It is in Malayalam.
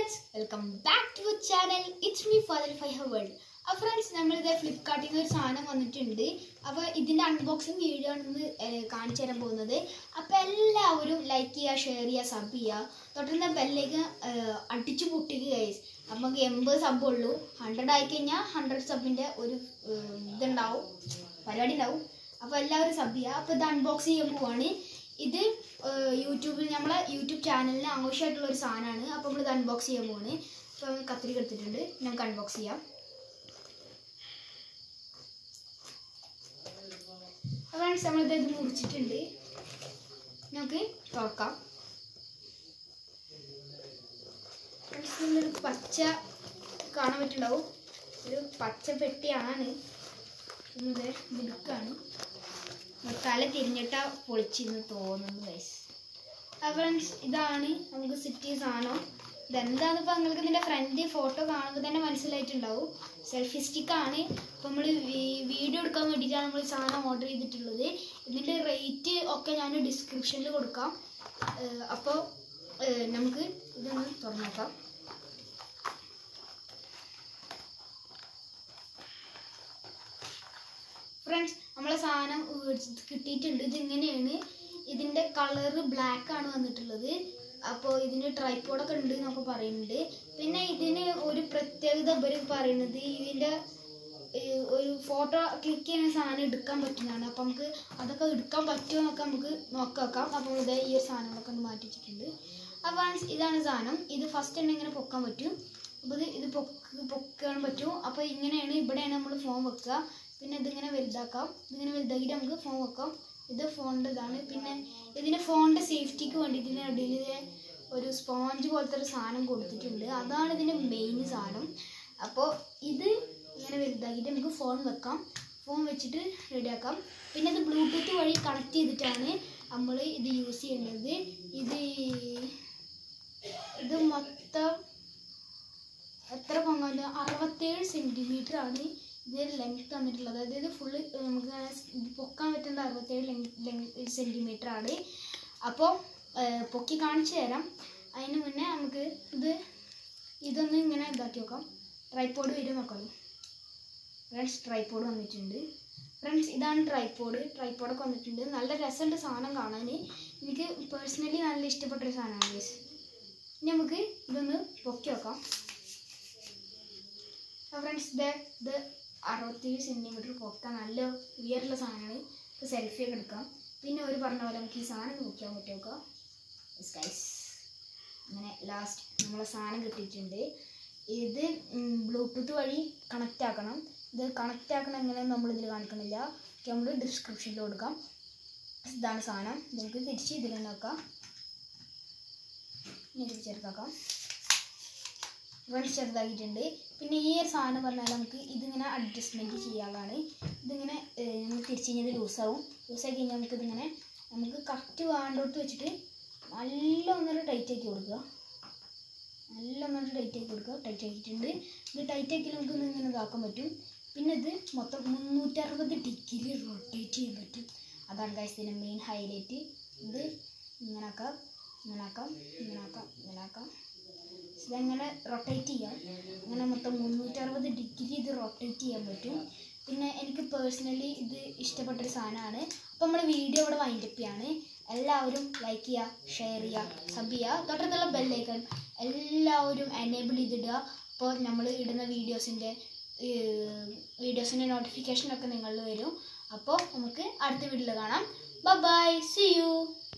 friends welcome back to channel it's me father five world അപ്പോൾ ഫ്രണ്ട്സ് നമ്മളിത് ഫ്ലിപ്കാർട്ടിൽ നിന്ന് ഒരു സാധനം വന്നിട്ടുണ്ട് അപ്പോൾ ഇതിൻ്റെ അൺബോക്സിങ് വീഡിയോ ആണെന്ന് കാണിച്ചു തരാൻ പോകുന്നത് അപ്പോൾ എല്ലാവരും ലൈക്ക് ചെയ്യുക ഷെയർ ചെയ്യുക സബ് ചെയ്യുക തൊട്ടുന്ന ബെല്ലേക്ക് അടിച്ചു പൊട്ടിക്കുക ഗൈസ് നമുക്ക് എൺപത് സബ് ഉള്ളൂ ഹൺഡ്രഡ് ആയി കഴിഞ്ഞാൽ ഹൺഡ്രഡ് സബിൻ്റെ ഒരു ഏർ, ഇതുണ്ടാവും പരിപാടി ഉണ്ടാവും അപ്പോൾ എല്ലാവരും സബ് ചെയ്യുക അപ്പോൾ ഇത് അൺബോക്സ് ചെയ്യാൻ പോവാണ് ഇത് ഏഹ്, യൂട്യൂബിൽ നമ്മളെ യൂട്യൂബ് ചാനലിന് ആവശ്യമായിട്ടുള്ള ഒരു സാധനമാണ് അപ്പോൾ നമ്മൾ ഇത് അൺബോക്സ് ചെയ്യാൻ പോവാണ് അപ്പോൾ കത്തിരി എടുത്തിട്ടുണ്ട് നമുക്ക് അൺബോക്സ് ചെയ്യാം ഫ്രണ്ട്സ് നമ്മളിത് ഇത് മുറിച്ചിട്ടുണ്ട് നമുക്ക് തുറക്കാം ഫ്രണ്ട്സ് ഇതിലൊരു പച്ച കാണാൻ പറ്റുണ്ടാവും ഒരു പച്ച പെട്ടിയാണ് ഇത് മുടുക്കാണ് തല തിരിഞ്ഞിട്ടാ പൊളിച്ചിന്ന് തോന്നുന്നു ഗൈസ് ഫ്രണ്ട്സ് ഇതാണ് നമുക്ക് സിറ്റി സാധനം ഇതെന്താന്ന് ഇപ്പൊ നിങ്ങൾക്ക് ഇതിന്റെ ഫ്രണ്ട് ഫോട്ടോ കാണുമ്പോൾ തന്നെ മനസ്സിലായിട്ടുണ്ടാവും സെൽഫി സ്റ്റിക്ക് ആണ് ഇപ്പൊ നമ്മൾ വീഡിയോ എടുക്കാൻ വേണ്ടിയിട്ടാണ് നമ്മൾ ഈ സാധനം ഓർഡർ ചെയ്തിട്ടുള്ളത് ഇതിന്റെ റേറ്റ് ഒക്കെ ഞാൻ ഡിസ്ക്രിപ്ഷനിൽ കൊടുക്കാം അപ്പോൾ നമുക്ക് ഇതൊന്ന് തുറന്നു നോക്കാം ഫ്രണ്ട്സ് നമ്മളെ സാധനം മേടിച്ച് കിട്ടിയിട്ടുണ്ട് ഇതിങ്ങനെയാണ് ഇതിൻ്റെ കളറ് ബ്ലാക്ക് ആണ് വന്നിട്ടുള്ളത് അപ്പോൾ ഇതിന് ട്രൈപ്പോഡൊക്കെ ഉണ്ട് എന്നൊക്കെ പറയുന്നുണ്ട് പിന്നെ ഇതിന് ഒരു പ്രത്യേകത ഇവർ പറയുന്നത് ഇതിൻ്റെ ഏഹ്, ഒരു ഫോട്ടോ ക്ലിക്ക് ചെയ്യുന്ന സാധനം എടുക്കാൻ പറ്റുന്നതാണ് അപ്പോൾ നമുക്ക് അതൊക്കെ എടുക്കാൻ പറ്റുമോ എന്നൊക്കെ നമുക്ക് നോക്കി വെക്കാം അപ്പോൾ ഇത് ഈ ഒരു സാധനങ്ങളൊക്കെ ഒന്ന് മാറ്റി വെച്ചിട്ടുണ്ട് അപ്പോൾ ഇതാണ് സാധനം ഇത് ഫസ്റ്റ് തന്നെ ഇങ്ങനെ പൊക്കാൻ പറ്റും അപ്പോൾ ഇത് ഇത് പൊക്ക് പൊക്കാൻ പറ്റും അപ്പോൾ ഇങ്ങനെയാണ് ഇവിടെയാണ് നമ്മൾ ഫോൺ വെക്കുക പിന്നെ ഇതിങ്ങനെ വലുതാക്കാം ഇതിങ്ങനെ വലുതാക്കിയിട്ട് നമുക്ക് ഫോൺ വെക്കാം ഇത് ഫോണിൻ്റെ ഇതാണ് പിന്നെ ഇതിന് ഫോണിൻ്റെ സേഫ്റ്റിക്ക് വേണ്ടിയിട്ട് ഇതിന് അടിയിൽ ഇത് ഒരു സ്പോഞ്ച് പോലത്തെ ഒരു സാധനം കൊടുത്തിട്ടുണ്ട് അതാണ് ഇതിൻ്റെ മെയിൻ സാധനം അപ്പോൾ ഇത് ഇങ്ങനെ വലുതാക്കിയിട്ട് നമുക്ക് ഫോൺ വെക്കാം ഫോൺ വെച്ചിട്ട് റെഡിയാക്കാം പിന്നെ ഇത് ബ്ലൂടൂത്ത് വഴി കണക്ട് ചെയ്തിട്ടാണ് നമ്മൾ ഇത് യൂസ് ചെയ്യേണ്ടത് ഇത് ഇത് മൊത്തം എത്ര പൊങ്ങാല് അറുപത്തേഴ് സെൻറ്റിമീറ്റർ ആണ് ഇതിന് ലെങ്ത് തന്നിട്ടുള്ളത് അതായത് ഫുള്ള് നമുക്ക് ഇങ്ങനെ ഇത് പൊക്കാൻ പറ്റുന്ന അറുപത്തേഴ് ലെങ് സെൻറ്റിമീറ്റർ ആണ് അപ്പോൾ പൊക്കി കാണിച്ചു തരാം അതിന് മുന്നേ നമുക്ക് ഇത് ഇതൊന്ന് ഇങ്ങനെ ഇതാക്കി വെക്കാം ട്രൈപ്പോഡ് വരും നോക്കാം ഫ്രണ്ട്സ് ട്രൈപ്പോഡ് വന്നിട്ടുണ്ട് ഫ്രണ്ട്സ് ഇതാണ് ട്രൈപ്പോഡ് ട്രൈപ്പോഡൊക്കെ വന്നിട്ടുണ്ട് നല്ല രസമുണ്ട് സാധനം കാണാൻ എനിക്ക് പേഴ്സണലി നല്ല ഇഷ്ടപ്പെട്ടൊരു സാധനമാണ് ഗൈസ് ഇനി നമുക്ക് ഇതൊന്ന് പൊക്കി വെക്കാം ഫ്രണ്ട്സ് ഇത് ഇത് അറുപത്തേഴ് സെൻറ്റിമീറ്റർ പൊക്കാൻ നല്ല ഉയരുള്ള സാധനമാണ് ഇപ്പോൾ സെൽഫി ഒക്കെ എടുക്കാം പിന്നെ ഒരു പറഞ്ഞ പോലെ നമുക്ക് ഈ സാധനം നോക്കിയാൽ പറ്റും നോക്കാം ഗൈസ് അങ്ങനെ ലാസ്റ്റ് നമ്മളെ സാധനം കിട്ടിയിട്ടുണ്ട് ഇത് ബ്ലൂടൂത്ത് വഴി കണക്റ്റ് ആക്കണം ഇത് കണക്റ്റ് ആക്കണം എങ്ങനെയെന്ന് നമ്മൾ ഇതിൽ കാണിക്കണില്ല ഒക്കെ നമ്മൾ ഡിസ്ക്രിപ്ഷനിൽ കൊടുക്കാം ഇതാണ് സാധനം നമുക്ക് തിരിച്ച് ഇതിൽ നോക്കാം ഇനി തിരിച്ചെടുത്താക്കാം ഫ്രണ്ട്സ് ചെറുതാക്കിയിട്ടുണ്ട് പിന്നെ ഈ ഒരു സാധനം പറഞ്ഞാൽ നമുക്ക് ഇതിങ്ങനെ അഡ്ജസ്റ്റ്മെൻറ്റ് ചെയ്യാനുള്ളതാണ് ഇതിങ്ങനെ ഏഹ്, നമ്മൾ തിരിച്ച് കഴിഞ്ഞാൽ ലൂസാവും ലൂസാക്കി കഴിഞ്ഞാൽ നമുക്ക് ഇതിങ്ങനെ നമുക്ക് കറക്റ്റ് വേണ്ടോട്ട് വെച്ചിട്ട് നല്ല ഒന്നൊരു ടൈറ്റ് ആക്കി കൊടുക്കുക നല്ല ഒന്നൊരു ടൈറ്റ് ആക്കി കൊടുക്കുക ടൈറ്റ് ആക്കിയിട്ടുണ്ട് ഇത് ടൈറ്റ് ആക്കി നമുക്ക് ഒന്ന് ഇങ്ങനെ ഇതാക്കാൻ പറ്റും പിന്നെ ഇത് മൊത്തം മുന്നൂറ്ററുപത് ഡിഗ്രി റൊട്ടേറ്റ് ചെയ്യാൻ പറ്റും അതാണ് ഗൈസ് ഇതിൻ്റെ മെയിൻ ഹൈലൈറ്റ് ഇത് ഇങ്ങനെ ആക്കാം ഇങ്ങനെ ആക്കാം ഇങ്ങനെ ആക്കാം ഇങ്ങനെ ആക്കാം ഇതങ്ങനെ റൊട്ടേറ്റ് ചെയ്യാം അങ്ങനെ മൊത്തം മുന്നൂറ്ററുപത് ഡിഗ്രി ഇത് റൊട്ടേറ്റ് ചെയ്യാൻ പറ്റും പിന്നെ എനിക്ക് പേഴ്സണലി ഇത് ഇഷ്ടപ്പെട്ടൊരു സാധനമാണ് അപ്പോൾ നമ്മൾ വീഡിയോ ഇവിടെ വൈൻഡപ്പ് ചെയ്യാണ് എല്ലാവരും ലൈക്ക് ചെയ്യുക ഷെയർ ചെയ്യുക സബ് ചെയ്യുക തൊട്ടടുത്തുള്ള ബെല്ലൈക്കൺ എല്ലാവരും എനേബിൾ ചെയ്തിടുക അപ്പോൾ നമ്മൾ ഇടുന്ന വീഡിയോസിൻ്റെ വീഡിയോസിൻ്റെ നോട്ടിഫിക്കേഷനൊക്കെ നിങ്ങളിൽ വരും അപ്പോൾ നമുക്ക് അടുത്ത വീഡിയോയിൽ കാണാം ബൈ സി യു